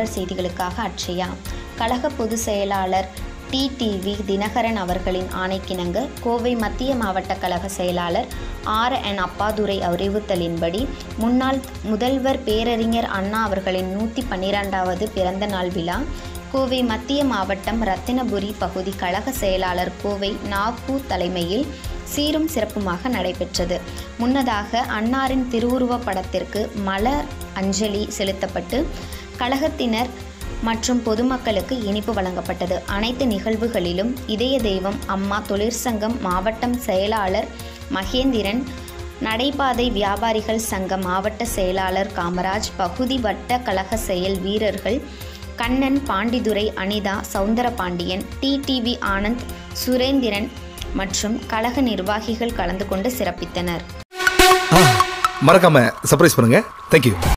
தமிழர் செய்திகளுக்காக அட்சயா கழக பொதுச் செயலாளர் டிடிவி தினகரன் அவர்களின் ஆணைக்கிணங்க கோவை மத்திய மாவட்ட கழக செயலாளர் ஆர் என் அப்பாதுரை அறிவுறுத்தலின்படி முன்னாள் முதல்வர் பேரறிஞர் அண்ணா அவர்களின் நூற்றி பன்னிரெண்டாவது பிறந்த நாள் விழா கோவை மத்திய மாவட்டம் ரத்தினபுரி பகுதி கழக செயலாளர் கோவை நாகு தலைமையில் சீரும் சிறப்புமாக நடைபெற்றது முன்னதாக அன்னாரின் திருவுருவப் படத்திற்கு மலர் அஞ்சலி செலுத்தப்பட்டு கழகத்தினர் மற்றும் பொதுமக்களுக்கு இனிப்பு வழங்கப்பட்டது அனைத்து நிகழ்வுகளிலும் இதய தெய்வம் அம்மா தொழிற்சங்கம் மாவட்டம் செயலாளர் மகேந்திரன் நடைபாதை வியாபாரிகள் சங்க மாவட்ட செயலாளர் காமராஜ் பகுதி வட்ட கழக செயல் வீரர்கள் கண்ணன் பாண்டிதுரை அனிதா சவுந்தரபாண்டியன் டிடிவி ஆனந்த் சுரேந்திரன் மற்றும் கழக நிர்வாகிகள் கலந்து கொண்டு சிறப்பித்தனர் மறக்காம சர்ப்ரைஸ் பண்ணுங்க தேங்க்யூ